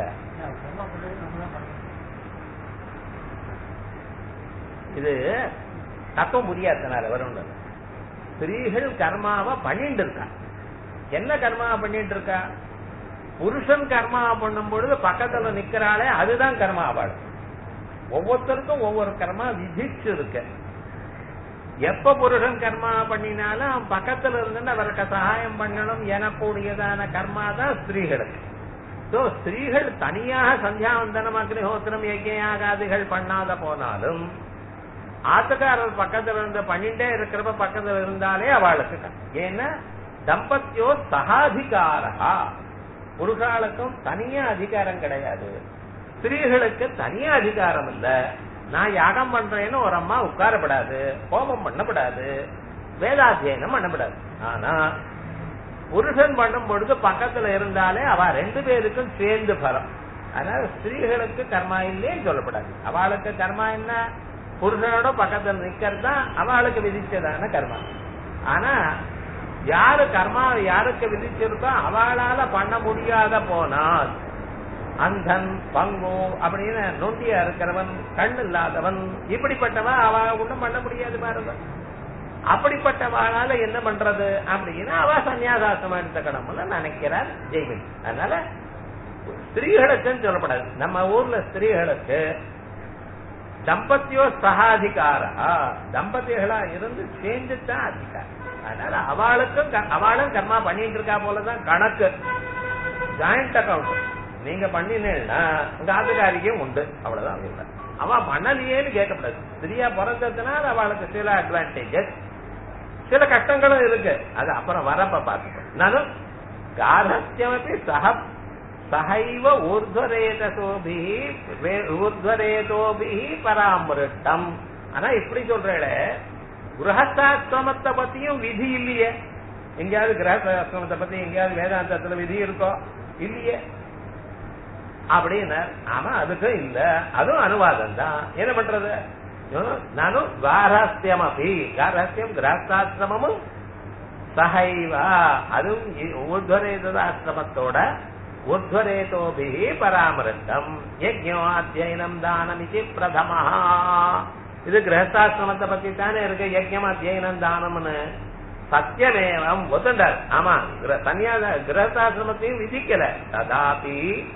இது தத்துவம் புரியாதனால வரும் ஸ்திரீகள் கர்மாவை பண்ணிட்டு இருக்கா என்ன கர்மாவை பண்ணிட்டு இருக்கா புருஷன் கர்மா பண்ணும் பொழுது பக்கத்துல நிக்கிறாளே அதுதான் கர்மா அவள் ஒவ்வொருத்தருக்கும் ஒவ்வொரு கர்மா விதிச்சு இருக்கு எப்ப புருஷன் கர்மா பண்ணினாலும் பக்கத்துல இருந்து அவருக்கு சகாயம் பண்ணணும் எனக்கூடியதான கர்மா தான் ஸ்திரீகளுக்கு சோ ஸ்திரீகள் தனியாக சந்தியாவந்தனம் அக்னிஹோத்திரம் யஜ்யாகாதிகள் பண்ணாத போனாலும் ஆத்துக்காரர் பக்கத்துல இருந்து பண்ணிட்டே இருக்கிறப்ப பக்கத்துல இருந்தாலே அவளுக்கு க- ஏன்னா தம்பத்தியோ சகாதிகாரா புருஷாளுக்கும் தனியா அதிகாரம் கிடையாது ஸ்திரீகளுக்கு தனியா அதிகாரம் இல்ல நான் யாகம் பண்றேன்னு ஒரு அம்மா உட்காரப்படாது ஹோமம் பண்ணப்படாது வேதாத்தியனம் பண்ணப்படாது ஆனா புருஷன் பண்ணும் பொழுது பக்கத்துல இருந்தாலே அவ ரெண்டு பேருக்கும் சேர்ந்து பலம் அதனால ஸ்திரீகளுக்கு கர்மா இல்லைன்னு சொல்லப்படாது அவளுக்கு கர்மா என்ன புருஷனோட பக்கத்துல நிக்கிறது தான் அவளுக்கு விதிச்சதான கர்மா ஆனா யாரு கர்மா யாருக்கு விதிச்சிருக்கோ அவளால பண்ண முடியாத போனால் அந்தன் பங்கு அப்படின்னு நொண்டியா இருக்கிறவன் கண் இல்லாதவன் இப்படிப்பட்டவன் அவ ஒண்ணும் பண்ண முடியாது பாருங்க அப்படிப்பட்டவாளால என்ன பண்றது அப்படின்னு அவ சன்னியாசாசம் எடுத்துக்கணும்னு நினைக்கிறார் ஜெய்மின் அதனால ஸ்திரீகளுக்குன்னு சொல்லப்படாது நம்ம ஊர்ல ஸ்திரீகளுக்கு தம்பத்தியோ சகாதிகாரா தம்பதிகளா இருந்து சேர்ந்து தான் அதிகாரம் அதனால அவளுக்கும் க- அவளும் கர்மா பண்ணிட்டு இருக்கா போலதான் கணக்கு ஜாயிண்ட் அக்கவுண்ட் நீங்க பண்ணினேன்னா உங்க ஆத்துக்காரிக்கும் உண்டு அவ்வளவுதான் இல்லை அவ பண்ணலையேன்னு கேட்கக்கூடாது ஸ்திரியா பிறந்ததுனால அவளுக்கு சில அட்வான்டேஜஸ் சில கஷ்டங்களும் இருக்கு அது அப்புறம் வரப்ப பார்த்துக்கோ நானும் காரஸ்யமப்பி சக சகைவ ஊர்துவரேதோபி ஊர்துவரேதோபி பராமிருட்டம் ஆனா இப்படி சொல்றேன் கிரகஸ்தாசிரமத்தை பத்தியும் விதி இல்லையே எங்கேயாவது கிரகஸ்தாசிரமத்தை பத்தி எங்கேயாவது வேதாந்தத்துல விதி இருக்கோ இல்லையே அப்படின்னு ஆமா அதுக்கும் இல்ல அதுவும் அனுவாதம் தான் என்ன பண்றது நானும் காரஸ்யம் அப்படி காரஸ்யம் கிரகஸ்தாசிரமமும் சகைவா அதுவும் ஊர்துவரேதாசிரமத்தோட ஊர்துவரேதோபி பராமரித்தம் யஜ்யோத்தியனம் தானம் இது பிரதமா இது கிரகஸ்தாசிரமத்தை பத்தி தானே இருக்கு யஜ்யம் அத்தியனம் தானம்னு சத்தியமேவம் ஒத்துண்டார் ஆமா கிர- சன்னியாச கிரகஸ்தாசிரமத்தையும் விதிக்கல ததாபி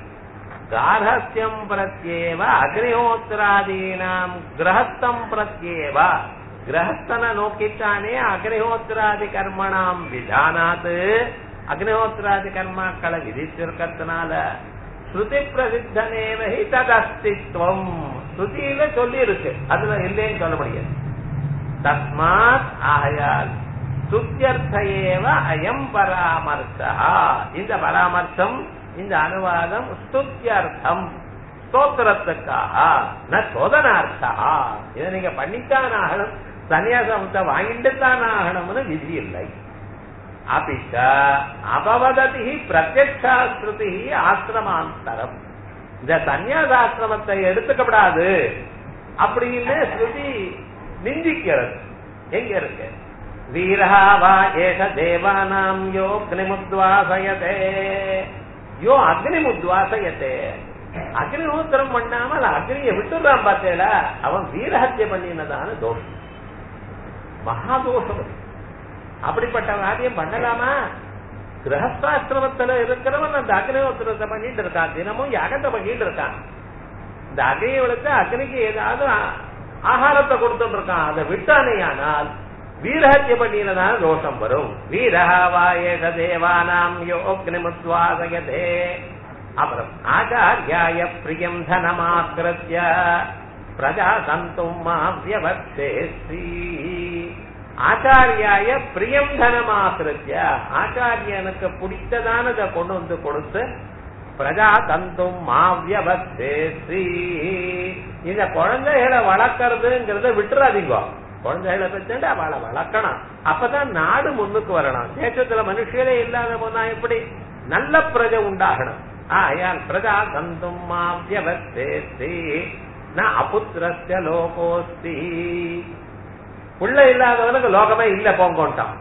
காரஹஸ்யம் பிரத்யேவ அக்னிஹோத்திராதீனாம் கிரகஸ்தம் பிரத்யேவ கிரகஸ்தனை நோக்கித்தானே அக்னிஹோத்திராதி கர்மணாம் விதானாத்து அக்னிஹோத்திராதி கர்மாக்களை விதிச்சிருக்கிறதுனால ஸ்ருதி பிரசித்தனேவஹி ததஸ்தித்வம் ஸ்ருதியில சொல்லி இருக்கு அதுல இல்லைன்னு சொல்ல முடியாது தஸ்மாத் ஆகையால் சுத்தியர்த்த ஏவ அயம் பராமர்த்தா இந்த பராமர்த்தம் இந்த அனுவாதம் ஸ்துத்தியர்த்தம் ஸ்தோத்திரத்துக்காக ந சோதனார்த்தா இதை நீங்க பண்ணித்தான் ஆகணும் சன்னியாசத்தை வாங்கிட்டு தான் ஆகணும்னு விதி இல்லை அபிச்ச அபவததி பிரத்யக்ஷா ஸ்ருதி ஆசிரமாந்தரம் இந்த சன்னியாசாசிரமத்தை எடுத்துக்கப்படாது அப்படின்னு ஸ்ருதி நிந்திக்கிறது எங்க இருக்கு வீரா வா ஏஷ தேவானாம் யோ அக்னிமுத்வாசயதே யோ அக்னிமுத்வாசயத்தே அக்னிஹோத்திரம் பண்ணாமல் அக்னியை விட்டுறான் பார்த்தேடா அவன் வீரஹத்திய பண்ணினதான தோஷம் மகாதோஷம் அது. அப்படிப்பட்ட காரியம் பண்ணலாமா கிரகஸ்தாசிரமத்துல இருக்கிறவன் அந்த அக்னிஹோத்திரத்தை பண்ணிட்டு இருக்கான் தினமும் யாகத்தை பண்ணிட்டு இருக்கான் இந்த அக்னியை விழுத்து அக்னிக்கு ஏதாவது ஆ- ஆகாரத்தை கொடுத்துட்டு இருக்கான் அதை விட்டானேயானால் வீரஹத்திய பண்ணினதான தோஷம் வரும் வீரஹாவாயேஷ தேவானாம் யோக்னிமுத்வாசயதே அப்புறம் ஆச்சாரியாய பிரியம் தனமாக்கிருத்திய பிரஜா சந்தும் மாவியவர்த்தேஸ்ரீ ஆச்சாரியாய பிரியம் தனமாக்கிருத்திய ஆச்சாரியனுக்கு பிடித்ததானதை கொண்டு வந்து கொடுத்து பிரஜா தந்தும் மாவியவத்தேஸ்ரீ இந்த குழந்தைகளை வளர்க்கறதுங்கிறத விட்டுறாதீங்க குழந்தைகளை பெற்று அவளை வளர்க்கணும் அப்பதான் நாடு முன்னுக்கு வரணும் தேசத்துல மனுஷரே இல்லாத போனா எப்படி நல்ல பிரஜை உண்டாகணும் ஆயால் பிரஜா தந்தும் மாவியவத்தேஸ்ரீ ந அபுத்திரஸ்ய லோகோஸ்தி புள்ள இல்லாதவனுக்கு லோகமே இல்ல போங்கோன்ட்டான்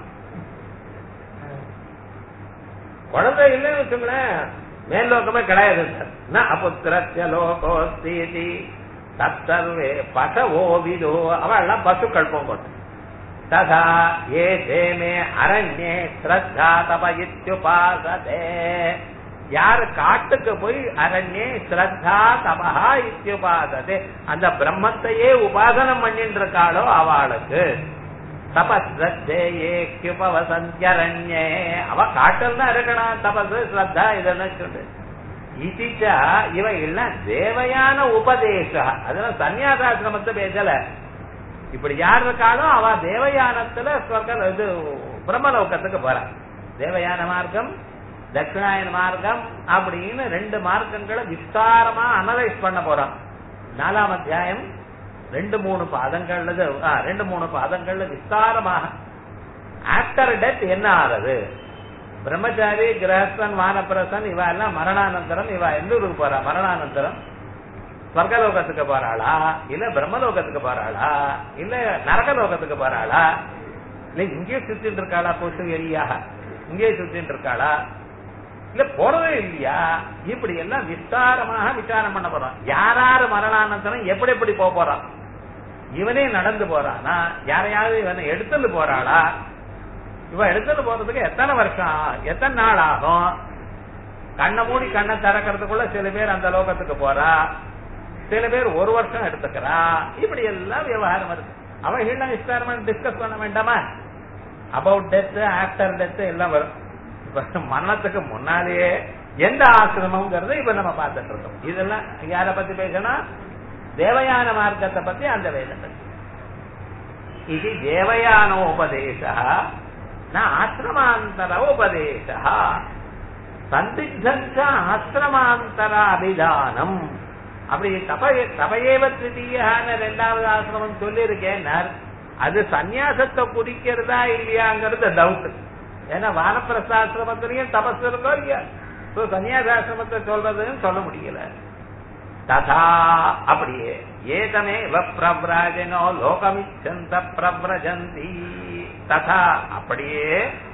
குழந்தை இல்லைன்னு வச்சுங்களேன் மேல் லோகமே கிடையாது ந அபுத்திரஸ்ய லோகோஸ்தி தத்தர்வே பசவோ விதோ அவெல்லாம் பசுக்கள் போங்கோட்டம் ததா ஏ தேமே அரண்யே ஸ்ரத்தா தப இத்யுபாசதே யாரு காட்டுக்கு போய் அரண்யே ஸ்ரத்தா தபஹா இத்யுபாசதே அந்த பிரம்மத்தையே உபாசனம் பண்ணிட்டு இருக்காளோ அவளுக்கு தபஸ்ரத்தேயே கியுபவசந்தியரண்யே அவ காட்டில் தான் இருக்கணும் தபஸ் ஸ்ரத்தா இதெல்லாம் சொல்லு இதிச்ச இவைகள்லாம் தேவையான உபதேச அதெல்லாம் சன்னியாசாசிரமத்தை பேசல இப்படி யார் இருக்காலும் அவ தேவயானத்துல ஸ்வர்க இது பிரம்மலோகத்துக்கு போறா தேவயான மார்க்கம் தட்சிணாயன மார்க்கம் அப்படின்னு ரெண்டு மார்க்கங்களை விஸ்தாரமா அனலைஸ் பண்ண போறோம் நாலாம் அத்தியாயம் ரெண்டு மூணு பாதங்கள்ல இது- ஆ, ரெண்டு மூணு பாதங்கள்ல விஸ்தாரமாக ஆஃப்டர் டெத் என்ன ஆறது பிரம்மச்சாரி கிரகஸ்தன் வானப்பிரசன் இவ எல்லாம் மரணானந்தரம் இவ எந்த ஊருக்கு போறா மரணானந்தரம் ஸ்வர்கலோகத்துக்கு போறாளா இல்ல பிரம்மலோகத்துக்கு போறாளா இல்ல நரகலோகத்துக்கு போறாளா இல்ல இங்கே சுத்திட்டு இருக்காளா கொசு எலியாக இங்கே சுத்திட்டு இருக்காளா இல்ல போறதே இல்லையா இப்படி எல்லாம் விஸ்தாரமாக விசாரம் பண்ண போறோம் யாராரு மரணானந்தரம் எப்படி எப்படி போக போறான் இவனே நடந்து போறானா யாரையாவது இவனை எடுத்துட்டு போறாளா இவன் எடுத்துட்டு போறதுக்கு எத்தனை வருஷம் ஆகும்? எத்தனை நாள் ஆகும் கண்ணை மூடி கண்ணை திறக்கிறதுக்குள்ள சில பேர் அந்த லோகத்துக்கு போறா சில பேர் ஒரு வருஷம் எடுத்துக்கிறா இப்படி எல்லாம் விவகாரம் இருக்கு அவைகள்லாம் விஸ்தாரமா டிஸ்கஸ் பண்ண வேண்டாமா அபவுட் டெத் ஆஃப்டர் டெத் எல்லாம் வரும் இப்ப மரணத்துக்கு முன்னாலேயே எந்த ஆசிரமம்ங்கிறத இப்ப நம்ம பார்த்துட்டு இருக்கோம் இதெல்லாம் யார பத்தி பேசணும் தேவயான மார்க்கத்தை பத்தி அந்த வேதத்தை இது தேவயானோபதேச ந ஆசிரமாந்தர உபதேச சந்திக்தஞ்ச ஆசிரமாந்தர அபிதானம் அப்படி தப தபையேவ திருத்தீயான ரெண்டாவது ஆசிரமம் சொல்லியிருக்கேன் அது சந்நியாசத்தை குறிக்கிறதா இல்லையாங்கிறது டவுட் ஏன்னா வானப்பிரசாசிரமத்திலையும் தபஸ் இருக்கோ இல்லையா சோ சன்னியாசாசிரமத்தை சொல்றதுன்னு சொல்ல முடியல ததா அப்படியே ஏதமே பிரவ்ராஜனோ லோகமிச்சந்த பிரவ்ரஜந்தி ததா அப்படியே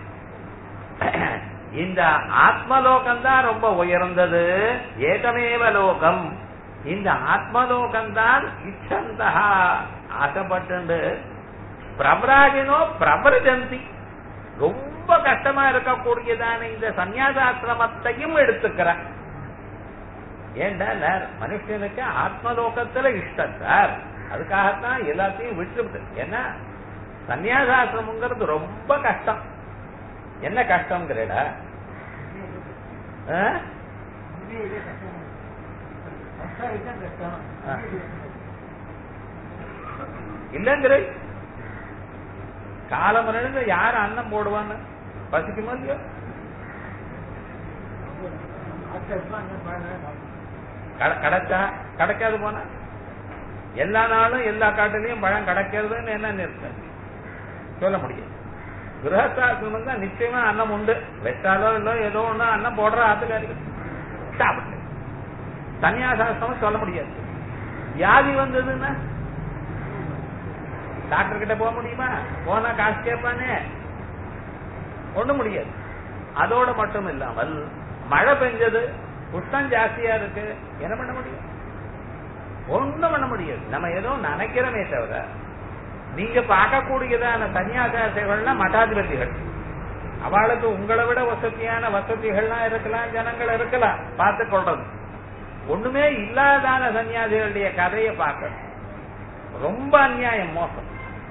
இந்த ஆத்மலோகம் தான் ரொம்ப உயர்ந்தது ஏதமேவ லோகம் இந்த ஆத்மலோகம் தான் இச்சந்தா ஆசைப்பட்டு பிரபராஜனோ பிரபரஜந்தி ரொம்ப கஷ்டமா இருக்கக்கூடியதான இந்த சந்நியாசாசிரமத்தையும் எடுத்துக்கிறார் ஏண்டா சார் மனுஷனுக்கு ஆத்மலோகத்துல இஷ்டம் சார் அதுக்காகத்தான் எல்லாத்தையும் விட்டு ஏன்னா சந்நியாசாசிரமங்கிறது ரொம்ப கஷ்டம் என்ன கஷ்டம்ங்கிறட இல்லங்கிற காலம் இருந்து யார் அன்னம் போடுவான்னு பசிக்குமோ இல்லையோ கட- கிடைச்சா கிடைக்காது போனா எல்லா நாளும் எல்லா காட்டுலயும் பழம் கிடைக்கிறதுன்னு என்ன நிறுத்த சொல்ல முடியும் கிரகஸ்தாசிரமம் தான் நிச்சயமா அன்னம் உண்டு வெட்டாலோ இல்லோ ஏதோ ஒண்ணு அன்னம் போடுற ஆத்துக்காரிகள் சாப்பிட்டு சன்னியாசாசிரமம் சொல்ல முடியாது வியாதி வந்ததுன்னா டாக்டர் கிட்ட போக முடியுமா போனா காசு கேட்பானே ஒண்ணும் முடியாது அதோட மட்டும் இல்லாமல் மழை பெஞ்சது உஷ்ணம் ஜாஸ்தியா இருக்கு என்ன பண்ண முடியும் ஒண்ணும் பண்ண முடியாது நம்ம ஏதோ நினைக்கிறோமே தவிர நீங்க பார்க்கக்கூடியதான சன்னியாசாசிகள்லாம் மட்டாதிபதிகள் அவளுக்கு உங்களை விட வசதியான வசதிகள்லாம் இருக்கலாம் ஜனங்கள் இருக்கலாம் பார்த்து கொள்றது ஒண்ணுமே இல்லாதான சன்னியாசிகளுடைய கதையை பார்க்க ரொம்ப அநியாயம் மோசம்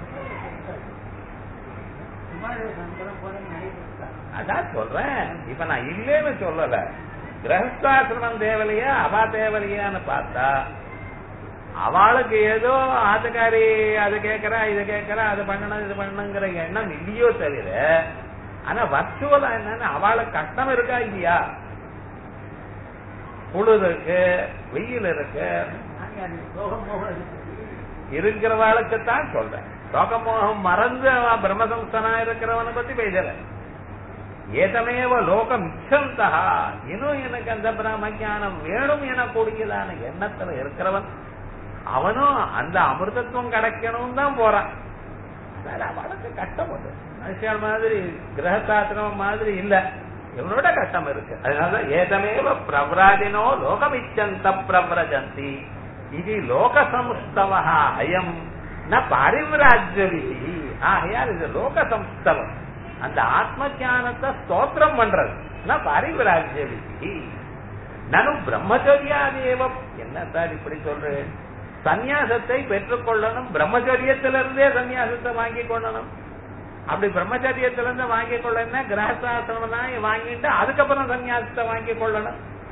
அதான் சொல்றேன் இப்ப நான் இல்லேன்னு சொல்லல கிரகஸ்தாசிரமம் தேவலையா அவா தேவலையான்னு பார்த்தா அவளுக்கு ஏதோ ஆத்துக்காரி அது கேட்கறா இது கேட்கறா அது பண்ணணும் இது பண்ணணுங்கிற எண்ணம் இல்லையோ தவிர ஆனா வர்ச்சுவலா என்னன்னு அவளுக்கு கஷ்டம் இருக்கா இல்லையா குளிர் இருக்கு வெயில் இருக்கு இருக்கிறவாளுக்கு தான் சொல்றேன் லோகமோகம் மறந்து அவன் பிரம்மசம்ஸ்தனா இருக்கிறவனை பத்தி பேசல ஏதமேவ லோகம் இச்சந்தா இன்னும் எனக்கு அந்த பிரம்ம ஞானம் வேணும் எனக்கூடியதான எண்ணத்துல இருக்கிறவன் அவனும் அந்த அமிர்தத்துவம் கிடைக்கணும் தான் போறான் அதனால அவனுக்கு கஷ்டம் உண்டு மனுஷன் மாதிரி கிரகசாஸ்திரம் மாதிரி இல்ல இவனோட கஷ்டம் இருக்கு அதனால ஏதமேவ பிரவ்ராஜினோ லோகமிச்சந்த பிரவ்ரஜந்தி இது லோக சம்ஸ்தவ அயம் ந பாரிவிராஜ்ய விதி ஆகையால் இது லோக சம்ஸ்தவம் அந்த ஆத்ம ஞானத்தை ஸ்தோத்திரம் பண்றது ந பாரிவிராஜ்ய விதி நானும் பிரம்மச்சரியாதேவம் என்ன சார் இப்படி சொல்றேன் சந்நியாசத்தை பெற்றுக்கொள்ளணும் பிரம்மச்சரியத்திலிருந்தே சந்நியாசத்தை வாங்கி கொள்ளணும் அப்படி பிரம்மச்சரியத்திலிருந்து வாங்கி கொள்ளணும்னா கிரகசாஸ்திரம் தான் வாங்கிட்டு அதுக்கப்புறம் சந்நியாசத்தை வாங்கி கொள்ளணும்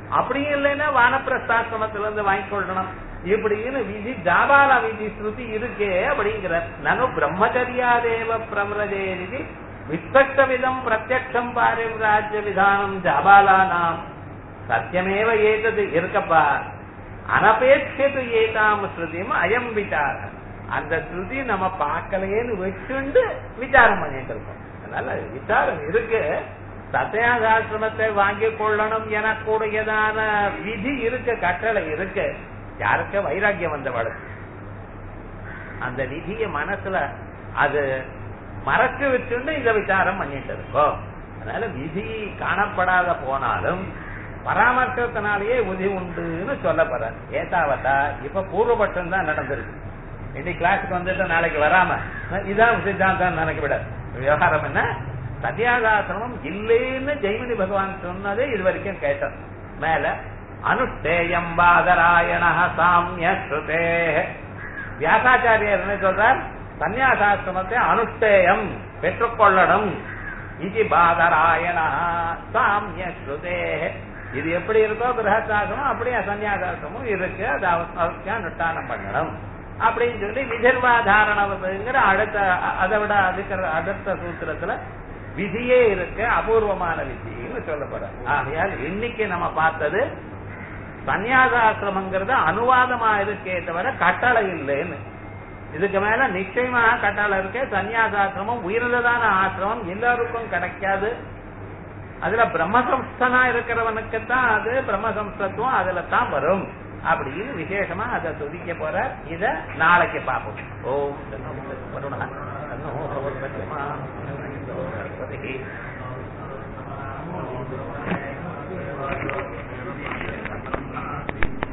அப்படியும் இல்லைன்னா வானப்பிரஸ்தாசிரமத்துல இருந்து வாங்கிக்கொள்ளணும் இப்படின்னு விதி ஜாபால விதி ஸ்ருதி இருக்கே அப்படிங்கிற நனு பிரம்மச்சரியாதேவ பிரமரஜேதி விஸ்பஷ்டவிதம் பிரத்யக்ஷம் பாரிராஜ்ய விதானம் ஜாபாலானாம் சத்தியமேவ ஏதது இருக்கப்பா அனபேட்சது ஏதாம் ஸ்ருதியும் அயம் விசாரம் அந்த ஸ்ருதி நம்ம பார்க்கலையேன்னு வச்சுண்டு விசாரம் பண்ணிட்டு இருக்கோம் அதனால விசாரம் இருக்கு சத்தியாசாசிரமத்தை வாங்கிக் கொள்ளணும் எனக்கூடியதான விதி இருக்கு கட்டளை இருக்கு யாருக்கு வைராக்கியம் வந்தவளுக்கு அந்த விதிய மனசுல அது மறைச்சு வச்சுண்டு இத விசாரம் பண்ணிட்டு இருக்கோம் அதனால விதி காணப்படாத போனாலும் பராமர்சத்தினாலேயே உதி உண்டுன்னு சொல்லப்படுற ஏத்தாவட்டா இப்ப பூர்வபட்சம் தான் நடந்திருக்கு இன்னைக்கு கிளாஸுக்கு வந்துட்டு நாளைக்கு வராம இதான் சித்தாந்தம் நினைக்க விட விவகாரம் என்ன சத்தியாசாசிரமம் இல்லைன்னு ஜெய்மினி பகவான் சொன்னதே இது வரைக்கும் கேட்டோம் மேல அனுஷ்டேயம் பாதராயண சாமிய ஸ்ருதே வியாசாச்சாரியர் என்ன சொல்றார் சன்னியாசாசிரமத்தை அனுஷ்டேயம் பெற்றுக்கொள்ளணும் இது பாதராயண சாமிய ஸ்ருதே இது எப்படி இருக்கோ கிரகசாசிரமம் அப்படியே சன்னியாசாசிரமும் இருக்கு அது அவசியம் அனுஷ்டானம் பண்ணணும் அப்படின்னு சொல்லி விதர்வாதாரணங்கிற அடுத்த அதை விட அதுக்கிற அடுத்த சூத்திரத்துல விதியே இருக்கு அபூர்வமான விதின்னு சொல்லப்படுற ஆகையால் இன்னைக்கு நம்ம பார்த்தது சன்னியாசாசிரமங்கிறது அனுவாதமா இருக்கே தவிர கட்டளை இல்லைன்னு இதுக்கு மேல நிச்சயமா கட்டளை இருக்கு சன்னியாசாசிரமம் உயர்ந்ததான ஆசிரமம் எல்லாருக்கும் கிடைக்காது அதுல பிரம்மசம்ஸ்தனா இருக்கிறவனுக்கு தான் அது பிரம்மசம்ஸ்தத்துவம் அதுல தான் வரும் அப்படின்னு விசேஷமா அதை துதிக்க போற இத நாளைக்கு பார்ப்போம் ஓம் தன்னோ வருணா தன்னோ பிரபுத்தமா சரஸ்வதி